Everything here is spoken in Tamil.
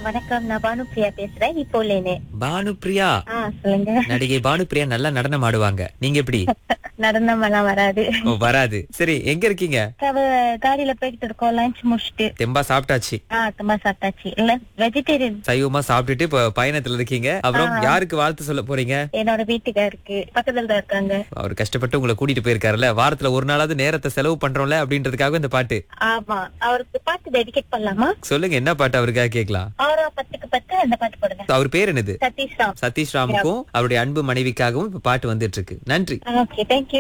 வணக்கம் நான் பானுப்ரியா பேசுறேன் இப்போ லேனே பானுப்ரியா ஆ சொல்லுங்க நடிகை பானுப்ரியா நல்லா நடனம் ஆடுவாங்க நீங்க எப்படி நடனம் எல்லாம் வராது ஓ, வராது சரி எங்க இருக்கீங்க அவ காடியில போய்கிட்டு இருக்கோம் லஞ்ச் முடிச்சுட்டு தெம்பா சாப்பிட்டாச்சு ஆ சும்மா சாப்பிட்டாச்சு இல்ல வெஜிடேரியன் சைவமா சாப்பிட்டுட்டு இப்ப பயணத்துல இருக்கீங்க அப்புறம் யாருக்கு வாழ்த்து சொல்ல போறீங்க என்னோட வீட்டுக்காருக்கு பக்கத்துல தான் இருக்காங்க அவர் கஷ்டப்பட்டு உங்களை கூட்டிட்டு போயிருக்காருல்ல வாரத்துல ஒரு நாளாவது நேரத்தை செலவு பண்றோம்ல அப்படின்றதுக்காக இந்த பாட்டு ஆமா அவருக்கு பாட்டு டெடிகேட் பண்ணலாமா சொல்லுங்க என்ன பாட்டு அவருக்காக கேட்கலாம் ஆறா பத்துக்கு பத்து அந்த பாட்டு போடுங்க அவர் பேர் என்னது சதீஷ் ராம் சதீஷ் ராமுக்கும் அவருடைய அன்பு மனைவிக்காகவும் இப்ப பாட்டு வந்துட்டு இருக்கு நன்றி ஓகே தேங்க்யூ